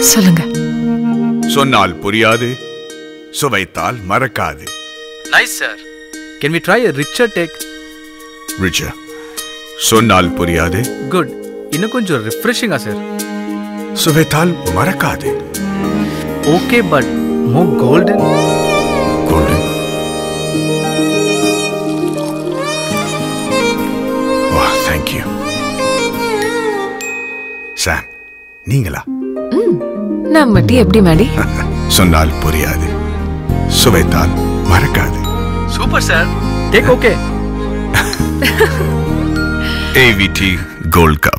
சொல்லுங்க சொன்னால் புரியாது சுவைத்தால் மறக்காது nice sir can we try a richer take richer சொன்னால் புரியாது குட் இன்னும் கொஞ்சம் ரிஃப்ரெஷிங்கா சார் சுவைத்தால் மறக்காது ஓகே பட் மோ கோல்டன் கோல்டன் வா தேங்க்யூ சாம் நீங்களா நம்ம டீ எப்படி மேடி சொன்னால் புரியாது சுவைத்தால் மறக்காது super sir take okay AVT gold cup